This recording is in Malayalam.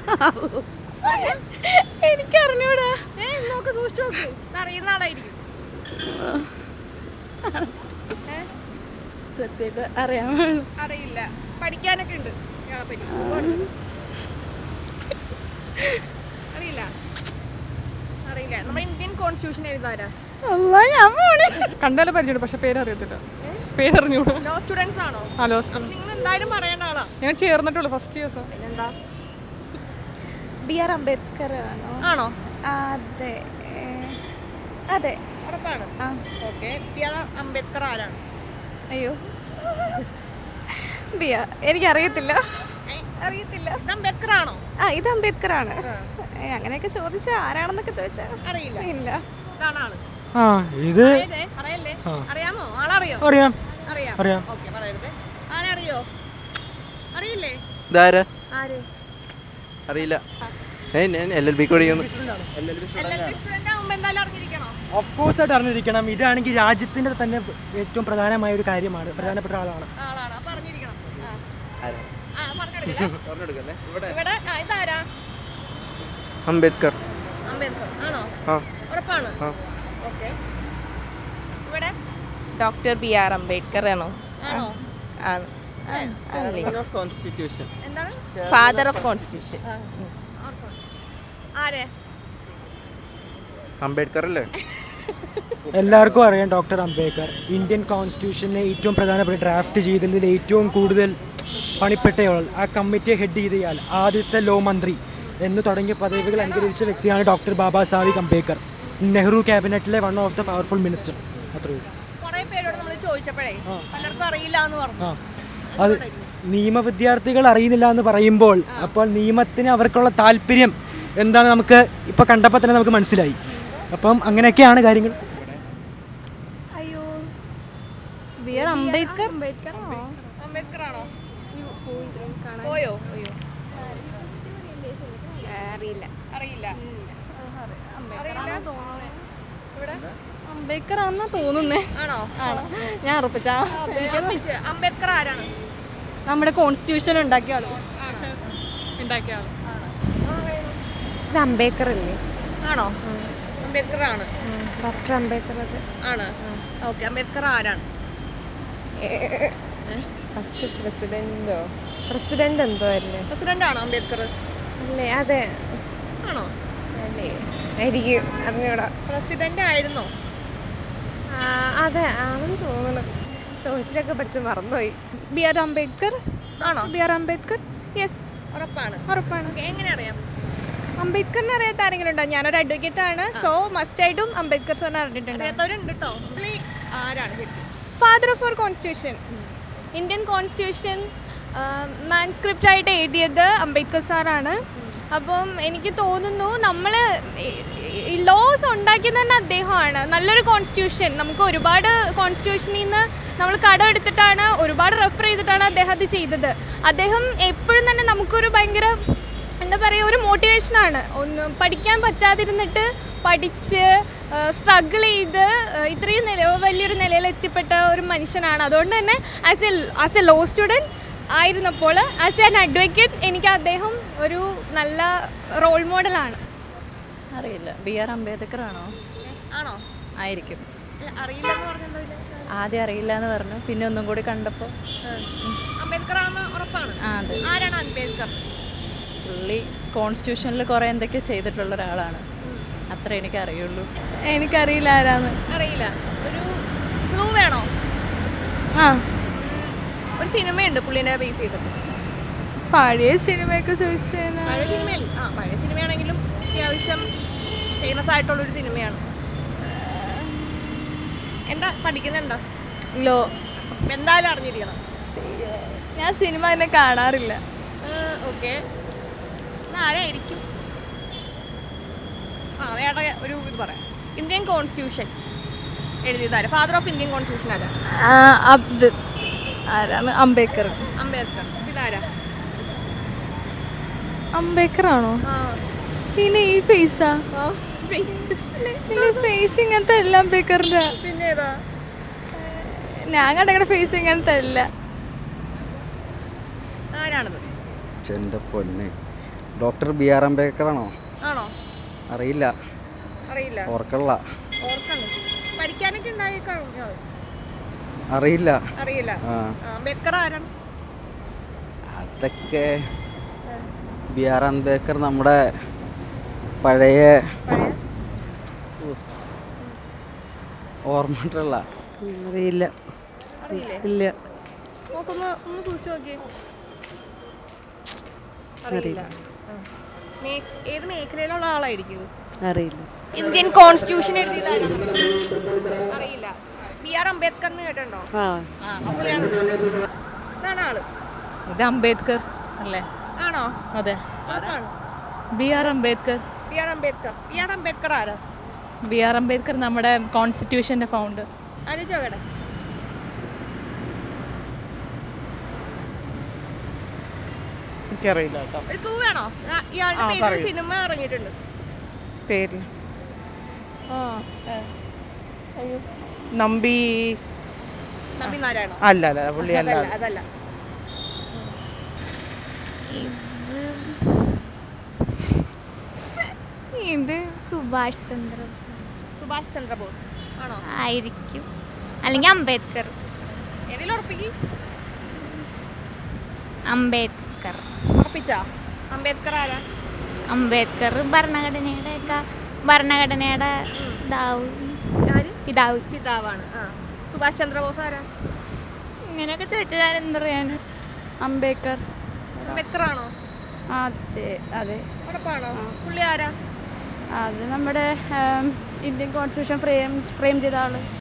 എനിക്കറിഞ്ഞൂടാ ഏ നോക്ക് സൂക്ഷിച്ചു നോക്ക് ഇത് അറിയുന്ന ആളായിരിക്കും ഏ? സത്യമായിട്ട് അറിയാൻ അറിയില്ല പഠിക്കാനൊക്കെ ഉണ്ട് ഇയാളെ പറ്റി അറിയില്ല അറിയില്ല നമ്മുടെ ഇന്ത്യൻ കോൺസ്റ്റിറ്റ്യൂഷൻ എഴുതാരാ അല്ല ഞാൻ പോണേ കണ്ടാലും പരിചയമുണ്ട് പക്ഷെ പേരറിയത്തില്ല പേരറിഞ്ഞൂടാ ലോ സ്റ്റുഡൻസ് ആണോ ഹലോ അപ്പൊ നിങ്ങൾ എന്തായാലും പറയേണ്ട ആളാ ഞാൻ ചേർന്നിട്ടുള്ളൂ ഫസ്റ്റ് ഇയേഴ്സാ പിന്നെന്താ ബി ആർ അംബേദ്കർ ആണോ ആണോ അതെ ഏ, അതെ ഉറപ്പാണ് ആ ഓക്കെ പി ആർ അംബേദ്കർ ആരാണ് അയ്യോ ബി ആർ എനിക്കറിയത്തില്ല അറിയത്തില്ല ഇത് അംബേദ്കർ ആണോ ആ ഇത് അംബേദ്കർ ആണ് ആ. ഏ, അങ്ങനെയൊക്കെ ചോദിച്ചാൽ ആരാണെന്നൊക്കെ ചോദിച്ചാൽ അറിയില്ല ഇല്ല ഇതാണ് ആള് ആ ഇത് പറയട്ടെ, പറയല്ലേ അറിയാമോ ആളറിയോ അറിയാം അറിയാം അറിയാം. ഓക്കെ പറയരുത് ആളെ അറിയോ അറിയില്ലേ ഇതാരാ ആര് അറിയില്ല ഏയ് ഞാൻ എൽ എൽ ബി പഠിക്കുന്നു എൽ എൽ ബി സ്റ്റുഡന്റ് ആവുമ്പോ എന്തായാലും അറിഞ്ഞിരിക്കണോ ഓഫ് കോഴ്സ് ആയിട്ട് അറിഞ്ഞിരിക്കണം ഇതാണെങ്കിൽ രാജ്യത്തിന്റെ തന്നെ ഏറ്റവും പ്രധാനമായ ഒരു കാര്യമാണ് പ്രധാനപ്പെട്ട ആളാണ് ആളാണ് അപ്പൊ അറിഞ്ഞിരിക്കണം ആ. ആ പറഞ്ഞെടുക്കില്ല ഇവിടെ ആ, ഇതാരാ അംബേദ്കർ അംബേദ്കർ ആണോ ആ ഉറപ്പാണ് ആ. ഓക്കെ ഇവിടെ ഡോക്ടർ ബി ആർ അംബേദ്കർ ആണോ ആണോ ആണ് കോൺസ്റ്റിറ്റ്യൂഷൻ എന്താണ് ഫാദർ ഓഫ് കോൺസ്റ്റിറ്റ്യൂഷൻ ആ. ഉറപ്പാണ്. ആരെ അംബേദ്കർ അല്ലേ എല്ലാവർക്കും അറിയാം ഡോക്ടർ അംബേദ്കർ ഇന്ത്യൻ കോൺസ്റ്റിറ്റ്യൂഷനെ ഏറ്റവും പ്രധാനപ്പെട്ട ഡ്രാഫ്റ്റ് ചെയ്തതിൽ ഏറ്റവും കൂടുതൽ പണിപ്പെട്ടയാൾ ആ കമ്മിറ്റിയെ ഹെഡ് ചെയ്തയാൾ ആദ്യത്തെ ലോ മന്ത്രി എന്ന് തുടങ്ങിയ പദവികൾ അംഗീകരിച്ച വ്യക്തിയാണ് ഡോക്ടർ ബാബാ സാഹിബ് അംബേദ്കർ നെഹ്റു ക്യാബിനറ്റിലെ one of the powerful minister അത്രേ ഉള്ളൂ കുറെ പേരോട് നമ്മൾ ചോദിച്ചപ്പോഴേ പലർക്കും അറിയില്ല എന്ന് പറഞ്ഞു ആ അത് നിയമ വിദ്യാർത്ഥികൾ അറിയുന്നില്ല എന്ന് പറയുമ്പോൾ അപ്പോൾ നിയമത്തിന് അവർക്കുള്ള താല്പര്യം എന്താണ് നമുക്ക് ഇപ്പോൾ കണ്ടപ്പോൾ തന്നെ നമുക്ക് മനസ്സിലായി അപ്പം അങ്ങനെയൊക്കെയാണ് കാര്യങ്ങൾ അയ്യോ ബി ആർ അംബേദ്കർ അംബേദ്കർ അംബേദ്കർ ആണോ പോയോ അറിയില്ല അറിയില്ല അറിയില്ല ഇവിടെ അംബേദ്കർ ആണെന്നാ തോന്നുന്നേ ആണോ ആണോ ഞാൻ ഉറപ്പിച്ചാ ഉറപ്പിച്ച്. അംബേദ്കർ ആരാണ് നമ്മുടെ കോൺസ്റ്റിറ്റ്യൂഷൻ ഉണ്ടാക്കിയ ആള് ഉണ്ടാക്കിയ ആൾ ഇത് അംബേദ്കർ അല്ലേ ആണോ അംബേദ്കർ ആണ് ഡോക്ടർ അംബേദ്കർ അത് ആണ് ഓക്കെ അംബേദ്കർ ആരാണ് ഫസ്റ്റ് പ്രസിഡന്റോ പ്രസിഡന്റ് എന്തോ അല്ലേ പ്രസിഡന്റ് ആണോ അംബേദ്കർ അല്ലേ അതെ ആണോ അല്ലേ ആയിരിക്കും അറിഞ്ഞൂടാ പ്രസിഡന്റ് ആയിരുന്നോ ആ, അതെ ആണെന്ന് തോന്നുന്നു സോഷ്യലൊക്കെ പഠിച്ച് മറന്നുപോയി ബി ആർ അംബേദ്കർ ആണോ ബി ആർ അംബേദ്കർ യെസ് ഉറപ്പാണ് ഉറപ്പാണ് ഓക്കെ എങ്ങനെ അറിയാം അംബേദ്കറിനെ അറിയാത്ത ആരെങ്കിലും ഉണ്ടോ ഞാനൊരു അഡ്വക്കേറ്റ് ആണ് സോ മസ്റ്റ് ആയിട്ടും അംബേദ്കർ സാറിനെ അറിഞ്ഞിട്ടുണ്ട് അറിയാത്തവരുണ്ട് കേട്ടോ പുള്ളി ആരാണ് ശരിക്കും father of our constitution Indian constitution manuscript ആയിട്ട് എഴുതിയത് അംബേദ്കർ സാറാണ് അപ്പം എനിക്ക് തോന്നുന്നു നമ്മൾ ലോസ് ഉണ്ടാക്കിയത് തന്നെ അദ്ദേഹമാണ് നല്ലൊരു കോൺസ്റ്റിറ്റ്യൂഷൻ നമുക്ക് ഒരുപാട് കോൺസ്റ്റിറ്റ്യൂഷനിൽ നിന്ന് നമ്മൾ കടം എടുത്തിട്ടാണ് ഒരുപാട് റെഫർ ചെയ്തിട്ടാണ് അദ്ദേഹം അത് ചെയ്തത് അദ്ദേഹം എപ്പോഴും തന്നെ നമുക്കൊരു ഭയങ്കര എന്താ പറയുക ഒരു മോട്ടിവേഷനാണ് ഒന്ന് പഠിക്കാൻ പറ്റാതിരുന്നിട്ട് പഠിച്ച് സ്ട്രഗിൾ ചെയ്ത് ആ, ഇത്രയും നില വലിയൊരു നിലയിൽ എത്തിപ്പെട്ട ഒരു മനുഷ്യനാണ് അതുകൊണ്ട് തന്നെ as a as a law student ആയിരുന്നപ്പോൾ ആസ് എൻ അഡ്വക്കേറ്റ് എനിക്ക് അദ്ദേഹം ഒരു നല്ല റോൾ മോഡലാണ് അറിയില്ല ബി ആർ അംബേദ്കർ ആണോ ആണോ ആയിരിക്കും ഇല്ല, അറിയില്ലെന്ന് പറഞ്ഞെന്തോ ഇല്ല ആദ്യം അറിയില്ല എന്ന് പറഞ്ഞു പിന്നെ ഒന്നും കൂടി കണ്ടപ്പോൾ അംബേദ്കർ ആണെന്ന് ഉറപ്പാണ് ആ അതെ ആരാണ് അംബേദ്കർ പുള്ളി കോൺസ്റ്റിറ്റ്യൂഷനിൽ കുറേ എന്തൊക്കെ ചെയ്തിട്ടുള്ള ഒരാളാണ് അത്ര എനിക്ക് അറിയുള്ളൂ എനിക്കറിയില്ല ആരാന്ന് അറിയില്ല ഒരു ക്ലൂ വേണോ ആ ഒരു സിനിമയുണ്ട് പുള്ളിനെ ബേസ് ചെയ്തിട്ട് പഴയ സിനിമയൊക്കെ ചോദിച്ചു കഴിഞ്ഞാൽ പഴയ സിനിമയിൽ ആ പഴയ സിനിമയാണെങ്കിലും അത്യാവശ്യം ഫേമസ് ആയിട്ടുള്ള ഒരു സിനിമയാണ് എന്താ പഠിക്കുന്നത് എന്താ ലോ എന്തായാലും അറിഞ്ഞിരിക്കണം ഞാൻ സിനിമ തന്നെ കാണാറില്ല ഓക്കെ ആരായിരിക്കും ആ വേറെ ഒരു ഇത് പറയാം ഇന്ത്യൻ കോൺസ്റ്റിറ്റ്യൂഷൻ എഴുതിയതാരാ ഫാദർ ഓഫ് ഇന്ത്യൻ കോൺസ്റ്റിറ്റ്യൂഷൻ ആരാ ആ, അബ്ദ് ആരാണ് അംബേദ്കർ അംബേദ്കർ ഇതാരാ അംബേദ്കർ ആണോ ആ പിന്നെ ഈ ഫേസാ face. ഇല്ല ഫേസ് ഇങ്ങനത്തെ അല്ല അംബേദ്കറിന്റെ പിന്നെ ഏതാ ഞാൻ കണ്ടങ്ങനെ ഫേസ് ഇങ്ങനത്തെ അല്ല ആരാണത് എൻ്റെ പൊന്നെ ഡോക്ടർ ബി ആർ അംബേദ്കർ ആണോ ആണോ അറിയില്ല അറിയില്ല ഓർക്കള്ള ഓർക്കണം പഠിക്കാനൊക്കെ ഉണ്ടായി കഴിഞ്ഞോ അറിയില്ല അറിയില്ല ആ ആ, അംബേദ്കർ ആരാണ് അതൊക്കെ ബി ആർ അംബേദ്കർ നമ്മുടെ പഴയ പഴയ ഓർമ്മട്ടുള്ള അറിയില്ല അറിയില്ലേ ഇല്ല നോക്കൊന്ന് ഒന്ന് സൂക്ഷിച്ചു നോക്കിയേ അറിയില്ല ആ. മേ- ഏത് മേഖലയിലുള്ള ആളായിരിക്കും ഇത്? അറിയില്ല ഇന്ത്യൻ കോൺസ്റ്റിറ്റ്യൂഷൻ എഴുതിയത് ആരാണ്? അറിയില്ല ബി ആർ അംബേദ്കർ എന്ന് കേട്ടിട്ടുണ്ടോ ആ ആ ആ പുള്ളിയാണ് ഇതാണ് ആള് ഇത് അംബേദ്കർ അല്ലേ ആണോ അതെ ആർക്കാണ് B R Ambedkar B R Ambedkar B R Ambedkar ആരാ ബി ആർ അംബേദ്കർ നമ്മുടെ കോൺസ്റ്റിറ്റ്യൂഷൻ്റെ ഫൗണ്ടർ ആലോചിച്ചോക്കട്ടെ എനിക്കറിയില്ല കേട്ടോ ഒരു ക്ലൂ വേണോ ആ, ഇയാളുടെ ആ, പേരിൽ പറയൂ. സിനിമ ഇറങ്ങിയിട്ടുണ്ട് പേര് ഏ. നമ്പി നമ്പി നാരായണോ അല്ല അല്ല പുള്ളി അല്ല അതല്ല അതല്ല ഇത് സുഭാഷ് ചന്ദ്ര സുഭാഷ് ചന്ദ്രബോസ് ആണോ ആയിരിക്കും അല്ലെങ്കിൽ അംബേദ്കർ ഏതെങ്കിലും ഉറപ്പിക്ക് അംബേദ്കർ ഉറപ്പിച്ചാ അംബേദ്കർ ആരാ അംബേദ്കർ ഭരണഘടനയുടെ ഒക്കെ ഭരണഘടനയുടെ ഇതാവും ആര് പിതാവ് പിതാവാണ് ആ സുഭാഷ് ചന്ദ്രബോസ് ആരാ ഇങ്ങനെയൊക്കെ ചോദിച്ചാൽ എന്താ പറയാൻ അംബേദ്കർ അംബേദ്കർ ആണോ അതെ അതെ ഉറപ്പാണോ പുള്ളി ആരാ അത് നമ്മുടെ ഇന്ത്യൻ കോൺസ്റ്റിറ്റ്യൂഷൻ ഫ്രെയിം ഫ്രെയിം ചെയ്ത ആള്